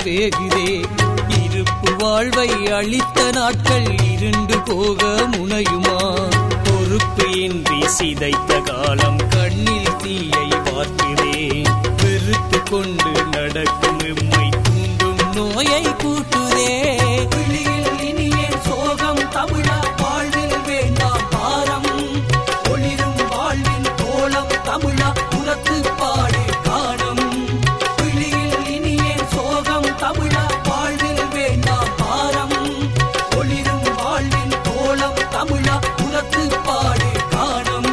வேகுதே இருப்பு வாழ்வை அளித்த நாட்கள் இருண்டு போக முனையுமா பொறுப்பு இன்றி சிதைத்த காலம் கண்ணில் தீயை பார்க்கிறே வெறுத்து கொண்டு நடக்கும் எம்மை தூண்டும் நோயை கூட்டுதே விழியில் இனியே சோகம் தமிழா வாழ்வில் வேண்டாம் பாரம் ஒளிரும் வாழ்வின் கோலம் தமிழா புறத்து பாடு காணும் விழியில் இனியே சோகம் தமிழா வாழ்வில் வேண்டாம் பாரம் ஒளிரும் வாழ்வின் கோலம் தமிழா புறத்து பாடு காணும்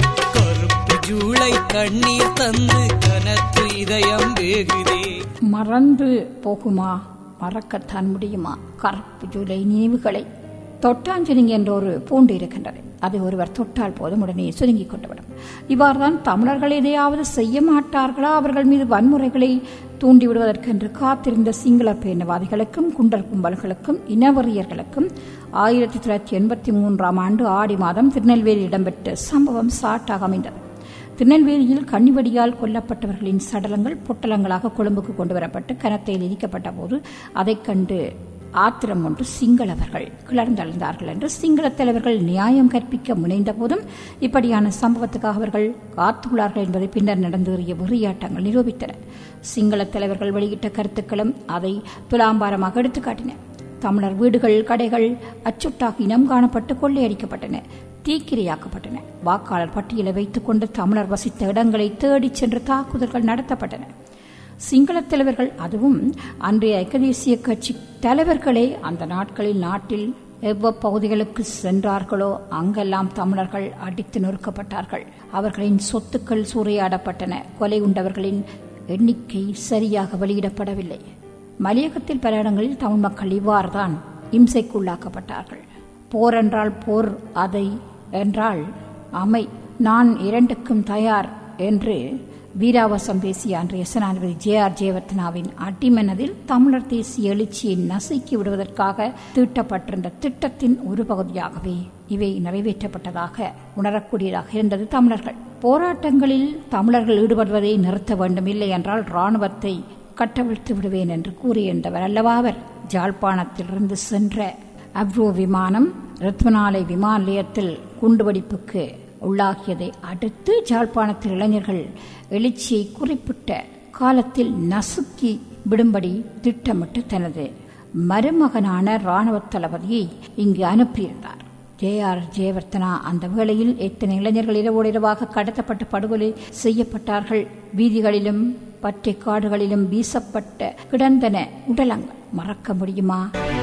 கருப்பு ஜூளை கண்ணீர் தந்து கனத்து இதயம் வேகுதே மறந்து போகுமா மறக்கத்தான் முடியுமா கருப்பு ஜூலை நினைவுகளை தொட்டாஞ்சலிங்க என்ற ஒரு பூண்டு இருக்கின்றது அதை ஒருவர் தொட்டால் போதும் உடனே சுருங்கிக் கொண்டுவிடும் இவ்வாறுதான் தமிழர்கள் எதையாவது செய்ய மாட்டார்களா அவர்கள் மீது வன்முறைகளை தூண்டிவிடுவதற்கென்று காத்திருந்த சிங்கள பேணவாதிகளுக்கும் குண்டர் கும்பல்களுக்கும் இனவெறியர்களுக்கும் ஆயிரத்தி தொள்ளாயிரத்தி எண்பத்தி மூன்றாம் ஆண்டு ஆடி மாதம் திருநெல்வேலியில் இடம்பெற்ற சம்பவம் சாட்டாக அமைந்தது திருநெல்வேலியில் கண்ணிவடியால் கொல்லப்பட்டவர்களின் சடலங்கள் பொட்டலங்களாக கொழும்புக்கு கொண்டு வரப்பட்டு கனத்தையில் எரிக்கப்பட்ட போது அதைக் கண்டு ஆத்திரம் ஒன்று சிங்களவர்கள் கிளர்ந்தெழுந்தார்கள் என்று சிங்கள தலைவர்கள் நியாயம் கற்பிக்க முனைந்த போதும் இப்படியான சம்பவத்துக்காக அவர்கள் காத்துள்ளார்கள் என்பதை பின்னர் நடந்தேறிய வெறியாட்டங்கள் நிரூபித்தன சிங்கள தலைவர்கள் வெளியிட்ட கருத்துக்களும் அதை துலாம்பாரமாக எடுத்துக்காட்டின தமிழர் வீடுகள் கடைகள் அச்சுட்டாக இனம் காணப்பட்டு கொள்ளையடிக்கப்பட்டன தீக்கிரையாக்கப்பட்டன வாக்காளர் பட்டியலை வைத்துக் கொண்டு தமிழர் வசித்த இடங்களை தேடிச் சென்று தாக்குதல்கள் நடத்தப்பட்டன சிங்கள தலைவர்கள் அதுவும் அன்றைய ஐக்கிய கட்சி தலைவர்களே அந்த நாட்களில் நாட்டில் எவ்வளவு பகுதிகளுக்கு சென்றார்களோ அங்கெல்லாம் தமிழர்கள் அடித்து நொறுக்கப்பட்டார்கள் அவர்களின் சொத்துக்கள் சூறையாடப்பட்டன கொலை உண்டவர்களின் எண்ணிக்கை சரியாக வெளியிடப்படவில்லை மலையகத்தில் பல இடங்களில் தமிழ் மக்கள் இவ்வாறுதான் இம்சைக்குள்ளாக்கப்பட்டார்கள் போர் என்றால் போர் அதை என்றால் அமை நான் இரண்டுக்கும் தயார் என்று வீராவசம் பேசிய அன்றைய ஜனாதிபதி ஜே ஆர் ஜெயவர்த்தனாவின் அடிமனதில் தமிழர் தேசிய எழுச்சியை நசுக்கி விடுவதற்காக தீட்டப்பட்டிருந்த திட்டத்தின் ஒரு பகுதியாகவே இவை நிறைவேற்றப்பட்டதாக உணரக்கூடியதாக இருந்தது தமிழர்கள் போராட்டங்களில் தமிழர்கள் ஈடுபடுவதை நிறுத்த வேண்டும் இல்லை என்றால் ராணுவத்தை கட்டவிழ்த்து விடுவேன் என்று கூறியிருந்தவர் அல்லவா அவர் ஜாழ்ப்பாணத்திலிருந்து சென்ற அப்ரோ விமானம் ரத்மனாலை விமான நிலையத்தில் குண்டுவெடிப்புக்கு உள்ளாகியதை அடுத்து ஜாழ்ப்பாணத்தில் இளைஞர்கள் எழுச்சியை குறிப்பிட்ட காலத்தில் நசுக்கி விடும்படி திட்டமிட்டு தனது மருமகனான ராணுவ தளபதியை இங்கு அனுப்பியிருந்தார் ஜே ஆர் ஜெயவர்த்தனா அந்த வேளையில் எத்தனை இளைஞர்கள் இரவோடு இரவாக கடத்தப்பட்டு படுகொலை செய்யப்பட்டார்கள் வீதிகளிலும் பற்றை காடுகளிலும் வீசப்பட்ட கிடந்தன உடலங்கள் மறக்க முடியுமா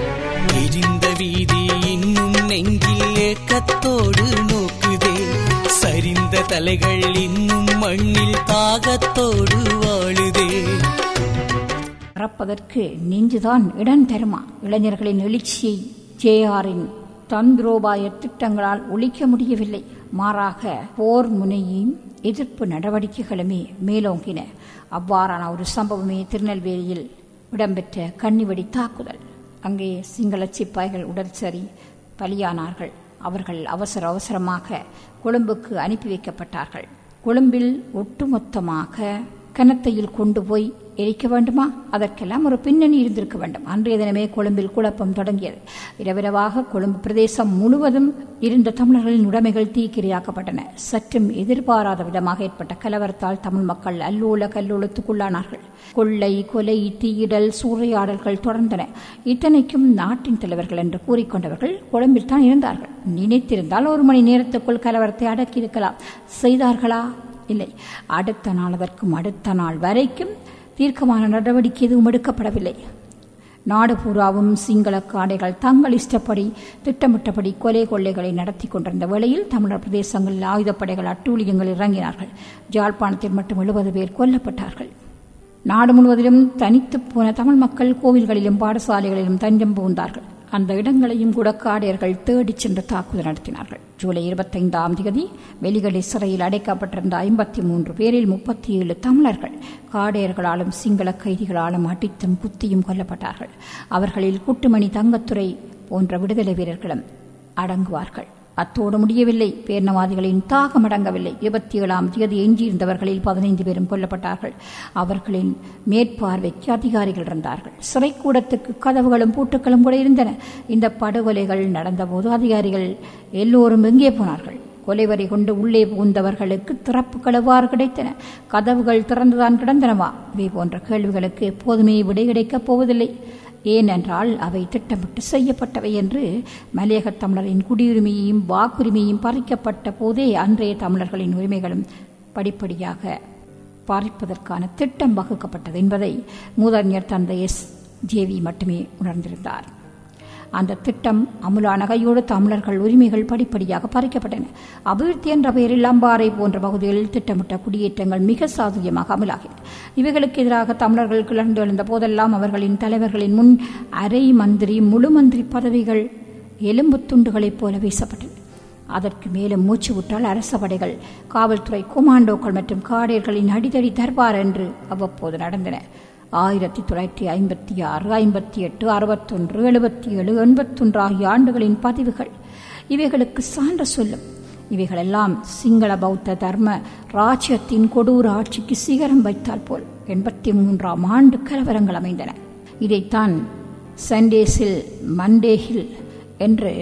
எரிந்த வீதி இன்னும் நெஞ்சில் ஏக்கத்தோடு நோக்குதே சரிந்த தலைகள் இன்னும் மண்ணில் தாகத்தோடு வாழுதே மறப்பதற்கு நெஞ்சுதான் இடம் தருமா இளைஞர்களின் எழுச்சியை ஜேஆரின் தந்திரோபாய திட்டங்களால் ஒழிக்க முடியவில்லை மாறாக போர் முனையும் எதிர்ப்பு நடவடிக்கைகளுமே மேலோங்கின அவ்வாறான ஒரு சம்பவமே திருநெல்வேலியில் இடம்பெற்ற கன்னிவெடி தாக்குதல் அங்கே சிங்கள சிப்பாய்கள் உடல் சரி பலியானார்கள் அவர்கள் அவசர அவசரமாக கொழும்புக்கு அனுப்பி வைக்கப்பட்டார்கள் கொழும்பில் ஒட்டுமொத்தமாக கனத்தையில் கொண்டு போய் எரிக்க வேண்டுமா அதற்கெல்லாம் ஒரு பின்னணி இருந்திருக்க வேண்டும் அன்றைய தினமே கொழும்பில் குழப்பம் தொடங்கியது இரவிரவாக கொழும்பு பிரதேசம் முழுவதும் இருந்த தமிழர்களின் உடைமைகள் தீக்கிரையாக்கப்பட்டன சற்றும் எதிர்பாராத விதமாக ஏற்பட்ட கலவரத்தால் தமிழ் மக்கள் அல்லோல கல்லோலத்துக்குள்ளானார்கள் கொள்ளை கொலை தீயிடல் சூறையாடல்கள் தொடர்ந்தன இத்தனைக்கும் நாட்டின் தலைவர்கள் என்று கூறிக்கொண்டவர்கள் கொழும்பில் தான் இருந்தார்கள் நினைத்திருந்தால் ஒரு மணி நேரத்துக்குள் கலவரத்தை அடக்கியிருக்கலாம் செய்தார்களா இல்லை அடுத்த நாள் அதற்கும் அடுத்த நாள் வரைக்கும் தீர்க்கமான நடவடிக்கை எதுவும் எடுக்கப்படவில்லை நாடு பூராவும் சிங்கள காடைகள் தங்கள் இஷ்டப்படி திட்டமிட்டபடி கொலை கொள்ளைகளை நடத்தி கொண்டிருந்த வேளையில் தமிழர் பிரதேசங்களில் ஆயுதப்படைகள் அட்டூழியங்கள் இறங்கினார்கள் ஜாழ்ப்பாணத்தில் மட்டும் எழுபது பேர் கொல்லப்பட்டார்கள் நாடு முழுவதிலும் தனித்து போன தமிழ் மக்கள் கோவில்களிலும் பாடசாலைகளிலும் தஞ்சம் புகுந்தார்கள் அந்த இடங்களையும் கூட காடையர்கள் தேடிச் சென்று தாக்குதல் நடத்தினார்கள் ஜூலை இருபத்தைந்தாம் தேதி வெளிகளி சிறையில் அடைக்கப்பட்டிருந்த ஐம்பத்தி மூன்று பேரில் முப்பத்தி ஏழு தமிழர்கள் காடையர்களாலும் சிங்கள கைதிகளாலும் அடித்தும் குத்தியும் கொல்லப்பட்டார்கள் அவர்களில் குட்டுமணி தங்கத்துறை போன்ற விடுதலை வீரர்களும் அடங்குவார்கள் அத்தோடு முடியவில்லை பேரினவாதிகளின் தாகம் அடங்கவில்லை இருபத்தி ஏழாம் தேதி எஞ்சியிருந்தவர்களில் பதினைந்து பேரும் கொல்லப்பட்டார்கள் அவர்களின் மேற்பார்வைக்கு அதிகாரிகள் இருந்தார்கள் சிறைக்கூடத்துக்கு கதவுகளும் பூட்டுக்களும் கூட இருந்தன இந்த படுகொலைகள் நடந்தபோது அதிகாரிகள் எல்லோரும் எங்கே போனார்கள் கொலைவரை கொண்டு உள்ளே புகுந்தவர்களுக்கு திறப்புகள் எவ்வாறு கிடைத்தன கதவுகள் திறந்துதான் கிடந்தனவா இவை போன்ற கேள்விகளுக்கு எப்போதுமே விடை கிடைக்கப் போவதில்லை ஏனென்றால் அவை திட்டமிட்டு செய்யப்பட்டவை என்று மலையகத் தமிழரின் குடியுரிமையையும் வாக்குரிமையும் பறிக்கப்பட்ட போதே அன்றைய தமிழர்களின் உரிமைகளும் படிப்படியாக பாதிப்பதற்கான திட்டம் வகுக்கப்பட்டது என்பதை மூதறிஞர் தந்தை எஸ் ஜேவி மட்டுமே உணர்ந்திருந்தார் அந்த திட்டம் அமுலான கையோடு தமிழர்கள் உரிமைகள் படிப்படியாக பறிக்கப்பட்டன அபிவிருத்தி என்ற பெயரில் அம்பாறை போன்ற பகுதிகளில் திட்டமிட்ட குடியேற்றங்கள் மிக சாதுரியமாக அமலாகின இவைகளுக்கு எதிராக தமிழர்கள் கிளர்ந்து எழுந்த போதெல்லாம் அவர்களின் தலைவர்களின் முன் அரை மந்திரி முழு மந்திரி பதவிகள் எலும்பு துண்டுகளைப் போல வீசப்பட்டன அதற்கு மேலும் மூச்சு விட்டால் அரச படைகள் காவல்துறை கொமாண்டோக்கள் மற்றும் காடையர்களின் அடிதடி தர்பார் என்று அவ்வப்போது நடந்தன ஆயிரத்தி தொள்ளாயிரத்தி ஐம்பத்தி ஆறு ஐம்பத்தி எட்டு அறுபத்தொன்று எழுபத்தி ஏழு எண்பத்தொன்று ஆகிய ஆண்டுகளின் பதிவுகள் இவைகளுக்கு சான்று சொல்லும் இவைகளெல்லாம் சிங்கள பௌத்த தர்ம ராஜ்யத்தின் கொடூர ஆட்சிக்கு சிகரம் வைத்தால் போல் எண்பத்தி மூன்றாம் ஆண்டு கலவரங்கள் அமைந்தன இதைத்தான் சண்டேஸில் மண்டேஹில் என்று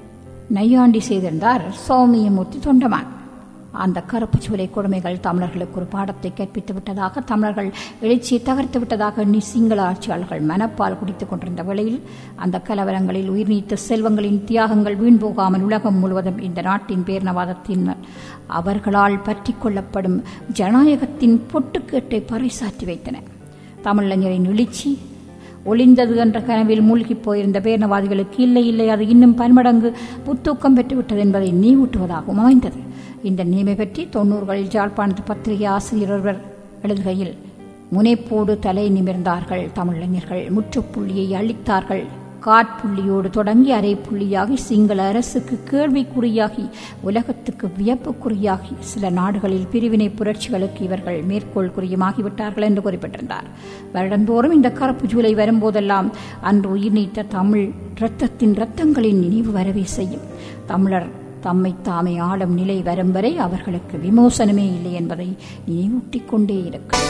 நையாண்டி செய்திருந்தார் சௌமியமூர்த்தி தொண்டமான் அந்த கருப்பு சூளை கொடுமைகள் தமிழர்களுக்கு ஒரு பாடத்தை கற்பித்து விட்டதாக தமிழர்கள் எழுச்சியை தகர்த்து விட்டதாக எண்ணி சிங்கள ஆட்சியாளர்கள் மனப்பால் குடித்துக் கொண்டிருந்த வேளையில் அந்த கலவரங்களில் உயிர் நீத்த செல்வங்களின் தியாகங்கள் வீண் போகாமல் உலகம் முழுவதும் இந்த நாட்டின் பேரினவாதத்தின் அவர்களால் பற்றி கொள்ளப்படும் ஜனநாயகத்தின் பொட்டுக்கேட்டை பறைசாற்றி வைத்தன தமிழறிஞரின் எழுச்சி ஒளிந்தது என்ற கனவில் மூழ்கிப் போயிருந்த பேரினவாதிகளுக்கு இல்லை இல்லை அது இன்னும் பன்மடங்கு புத்தூக்கம் பெற்றுவிட்டது என்பதை நீவூட்டுவதாகவும் அமைந்தது இந்த நிலைமை பற்றி தொன்னூறுகளில் ஜாழ்ப்பாணத்து பத்திரிகை ஆசிரியர் ஒருவர் எழுதுகையில் முனைப்போடு தலை நிமிர்ந்தார்கள் தமிழறிஞர்கள் முற்றுப்புள்ளியை அளித்தார்கள் காட்புள்ளியோடு தொடங்கி அரை புள்ளியாகி சிங்கள அரசுக்கு கேள்விக்குறியாகி உலகத்துக்கு வியப்புக்குறியாகி சில நாடுகளில் பிரிவினை புரட்சிகளுக்கு இவர்கள் மேற்கோள் குறியுமாகிவிட்டார்கள் என்று குறிப்பிட்டிருந்தார் வருடந்தோறும் இந்த கருப்பு ஜூலை வரும்போதெல்லாம் அன்று உயிர் நீத்த தமிழ் இரத்தத்தின் இரத்தங்களின் நினைவு வரவே செய்யும் தமிழர் தம்மை தாமே ஆளும் நிலை வரும் வரை அவர்களுக்கு விமோசனமே இல்லை என்பதை நினைவூட்டிக் கொண்டே இருக்கும்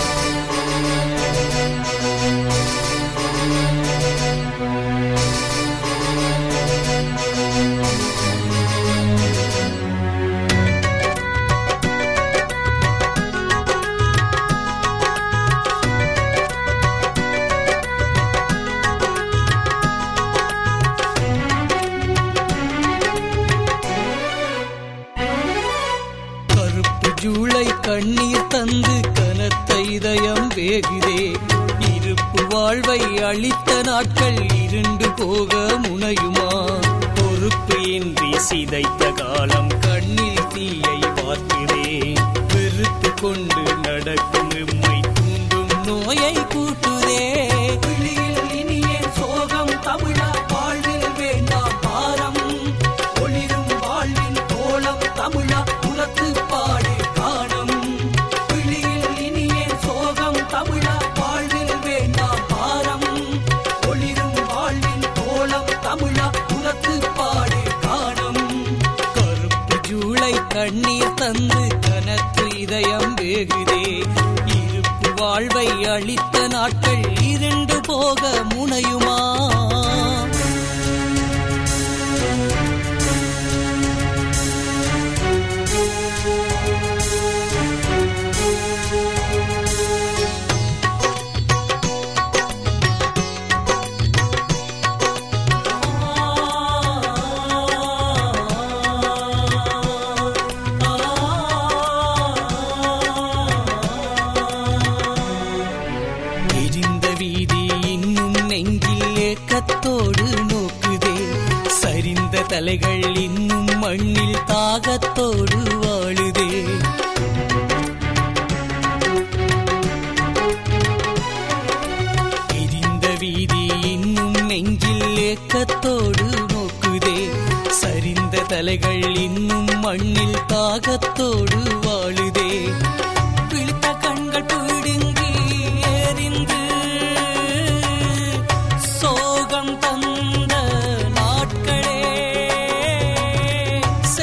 கருப்பு ஜூளை கண்ணீர் தந்து கனத்த இதயம் வேகுதே இருப்பு வாழ்வை அளித்த நாட்கள் இருண்டு போக முனையுமா பொறுப்பு இன்றி சிதைத்த காலம் கண்ணில் தீயை பார்க்கிறே வெறுத்து கொண்டு நடக்கும் எம்மை தூண்டும் நோயை கூட்டுதே விழியில் இனிய சோகம் தமிழா வாழ்வில் வேண்டாம் பாரம் ஒளிரும் வாழ்வின் கோலம் தமிழா புறத்து பாடு காணும் விழியில் இனிய சோகம் தமிழா வாழ்வில் வேண்டாம் பாரம் ஒளிரும் வாழ்வின் கோலம் தமிழா புறத்து பாடு காணும் கருப்பு ஜூளை கண்ணீர் தந்து கனத்து இதயம் வேகுதே இருப்பு வாழ்வை அளித்த நாட்கள் இருண்டு போக முனையுமா எரிந்த வீதி இன்னும் நெஞ்சில் ஏக்கத்தோடு நோக்குதே சரிந்த தலைகள் இன்னும் மண்ணில் தாகத்தோடு வாழுதே எரிந்த வீதி இன்னும் நெஞ்சில் ஏக்கத்தோடு நோக்குதே சரிந்த தலைகள் இன்னும் மண்ணில் தாகத்தோடு வாழுதே விழித்த கண்கள் பிடுங்கி எரிந்து சோகம் தந்த நாட்களே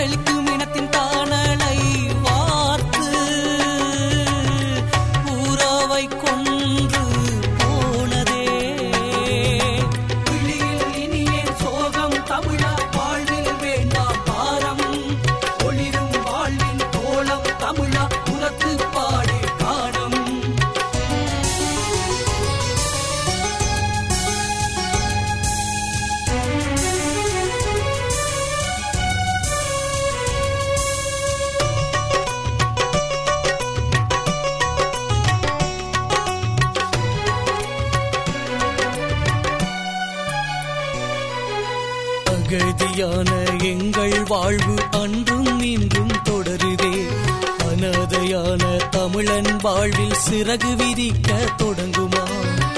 அகதியான எங்கள் வாழ்வு அன்றும் இன்றும் தொடருதே அனாதையான தமிழன் வாழ்வில் சிறகு விரிக்க தொடங்குமா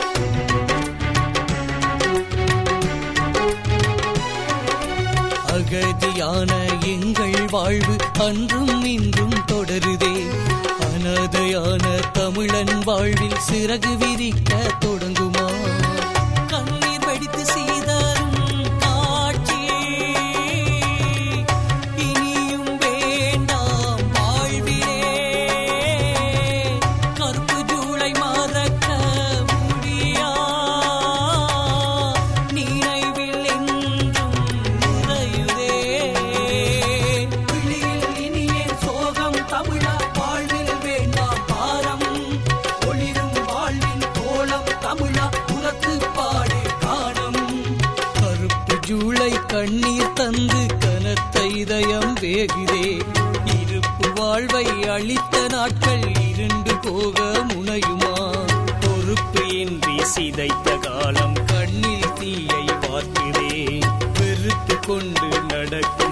அகதியான எங்கள் வாழ்வு அன்றும் இன்றும் தொடருதே அனாதையான தமிழன் வாழ்வில் சிறகு விரிக்க தொடங்குமா கண்ணீர் வடித்து செய்தாலும் காட்சி இனியும் வேண்டாம் வாழ்விலே கருப்பு ஜூலை மறக்க முடியா நினைவில் என்றும் நிறையுதே விழியில் இனியே சோகம் தமிழா வாழ்வில் வேண்டாம் பாரம் ஒளிரும் வாழ்வின் கோலம் தமிழா புறத்து பாடே காணம் கருப்பு ஜூலை கண்ணீர் தந்து கனத்த இதயம் வேகுதே இருப்பு வாழ்வை அளித்த நாட்கள் இருண்டு போக முனையுமா பொறுப்பு இன்றி சிதைத்த காலம் கண்ணில் தீயை பார்க்கிறேன் வெறுத்து கொண்டு நடக்க